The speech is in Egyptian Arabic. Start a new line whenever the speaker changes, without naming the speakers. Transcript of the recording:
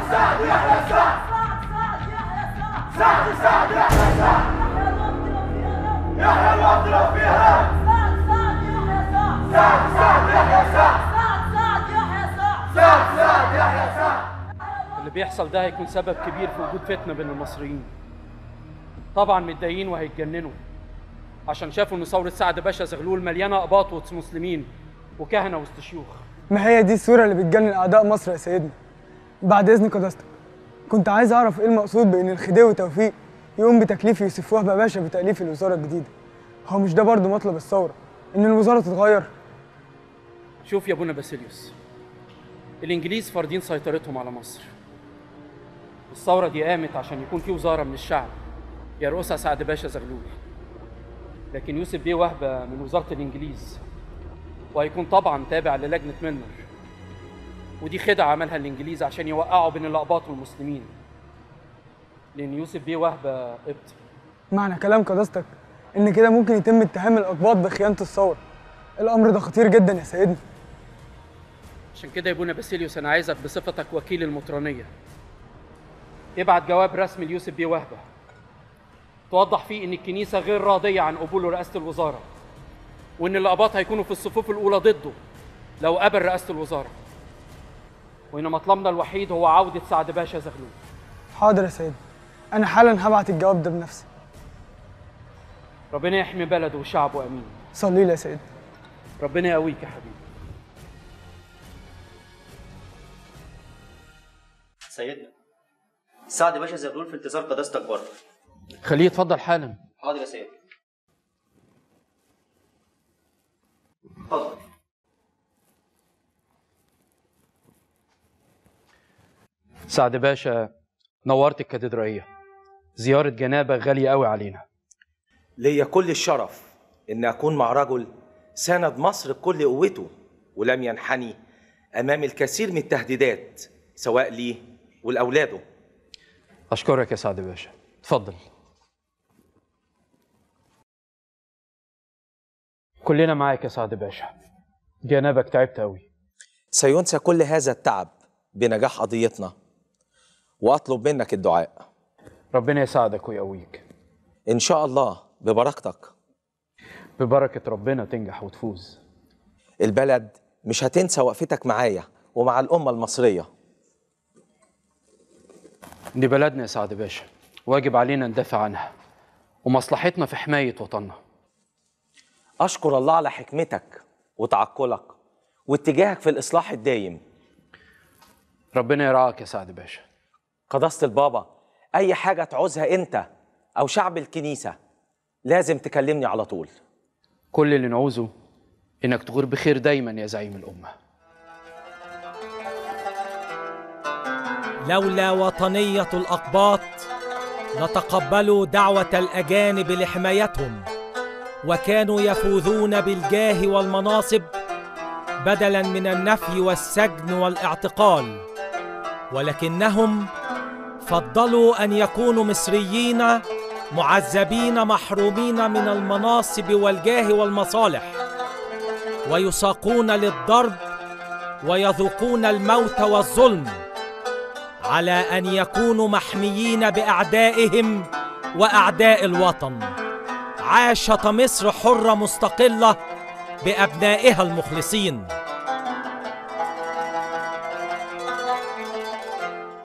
سعد يحيى سعد سعد سعد يحيى سعد يحيى الوطن لو فيها سعد سعد يحيى سعد سعد سعد يحيى سعد
اللي بيحصل ده هيكون سبب كبير في وجود فتنه بين المصريين طبعا متضايقين وهيتجننوا عشان شافوا ان ثوره سعد باشا زغلول مليانه اباط ومسلمين وكهنه وسط شيوخ
ما هي دي الصورة اللي بتجنن أعداء مصر يا سيدنا بعد إذن قداستك كنت عايز أعرف إيه المقصود بإن الخديوي توفيق يقوم بتكليف يوسف وهبة باشا بتأليف الوزارة الجديدة هو مش ده برضه مطلب الثورة إن الوزارة تتغير
شوف يا ابونا باسيليوس الانجليز فارضين سيطرتهم على مصر الثوره دي قامت عشان يكون في وزاره من الشعب يرأسها سعد باشا زغلول لكن يوسف بيه وهبه من وزاره الانجليز وهيكون طبعا تابع للجنه منر ودي خدعه عملها الانجليز عشان يوقعوا بين الاقباط والمسلمين لان يوسف بيه وهبه قبطي
معنى كلام قداستك إن كده ممكن يتم اتهام الأقباط بخيانة الثورة الأمر ده خطير جدا يا سيدنا
عشان كده يا ابونا باسيليوس انا عايزك بصفتك وكيل المطرانيه ابعت جواب رسمي ليوسف بيه وهبه توضح فيه ان الكنيسه غير راضيه عن قبوله رئاسه الوزاره وان الاباط هيكونوا في الصفوف الاولى ضده لو قبل رئاسه الوزاره وان مطلبنا الوحيد هو عوده سعد باشا زغلول
حاضر يا سيدنا أنا حالا هبعت الجواب ده بنفسي
ربنا يحمي بلده وشعبه امين
صلي لي يا سيدنا
ربنا يقويك يا حبيبي
سيدنا سعد باشا زغلول في انتظار قداستك بره
خليه يتفضل حالا
حاضر يا سيدنا اتفضل
سعد باشا نورت الكاتدرائيه زياره جنابه غاليه قوي علينا
ليا كل الشرف ان اكون مع رجل ساند مصر بكل قوته ولم ينحني امام الكثير من التهديدات سواء ليه ولاولاده
اشكرك يا سعد باشا اتفضل كلنا معاك يا سعد باشا جنابك تعبت قوي
سينسى كل هذا التعب بنجاح قضيتنا واطلب منك الدعاء
ربنا يساعدك ويقويك
ان شاء الله ببركتك
ببركه ربنا تنجح وتفوز
البلد مش هتنسى وقفتك معايا ومع الامه المصريه
دي بلدنا يا سعد باشا واجب علينا ندافع عنها ومصلحتنا في حمايه وطننا
اشكر الله على حكمتك وتعقلك واتجاهك في الاصلاح الدايم
ربنا يرعاك يا سعد باشا
قداسه البابا اي حاجه تعوزها انت او شعب الكنيسه لازم تكلمني على طول
كل اللي نعوزه انك تغور بخير دايما يا زعيم الامه
لولا وطنية الأقباط لتقبلوا دعوة الأجانب لحمايتهم وكانوا يفوزون بالجاه والمناصب بدلا من النفي والسجن والاعتقال ولكنهم فضلوا أن يكونوا مصريين معذبين محرومين من المناصب والجاه والمصالح ويساقون للضرب ويذوقون الموت والظلم على ان يكونوا محميين باعدائهم واعداء الوطن عاشت مصر حره مستقله بابنائها المخلصين